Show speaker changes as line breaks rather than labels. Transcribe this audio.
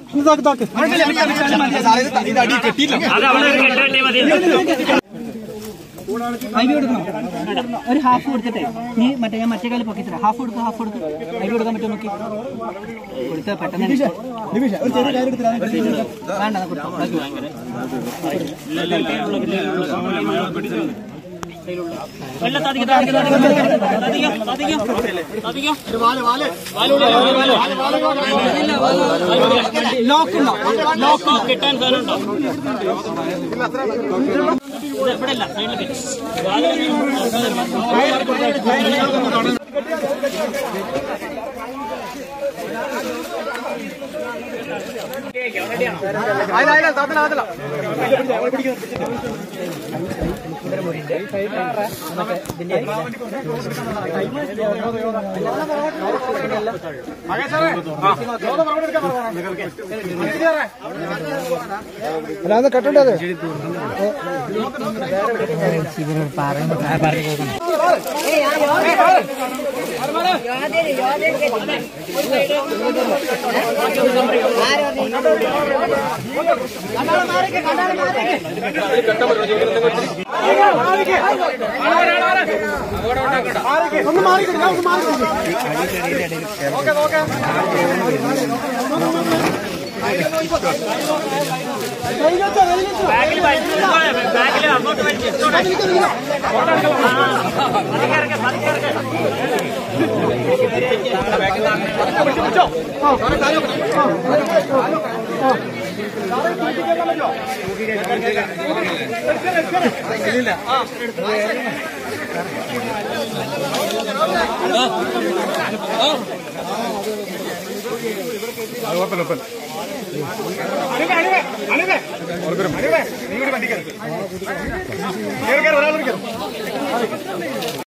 IB കൊടുക്കണം ഒരു half കൊടുത്തിട്ടെ നീ മറ്റേ ഞാൻ മറ്റേ കാലം പൊക്കിത്തരാം ഹാഫ് കൊടുക്കുക ഹാഫ് കൊടുക്കുക ഐബി കൊടുക്കാൻ പറ്റുമോ നോക്കി കൊടുത്ത പെട്ടെന്ന് എടുക്ക്. വേണ്ട എന്നാ കൊടുത്തോ. ബാക്കി ലോക്ക് ഉണ്ടോ ലോക്ക് കിട്ടാൻ
അല്ലാതെ കട്ടണ്ടത് ഒന്ന് മാറി ഒന്ന് മാറി ഓക്കെ ഓക്കെ ഒരാൾ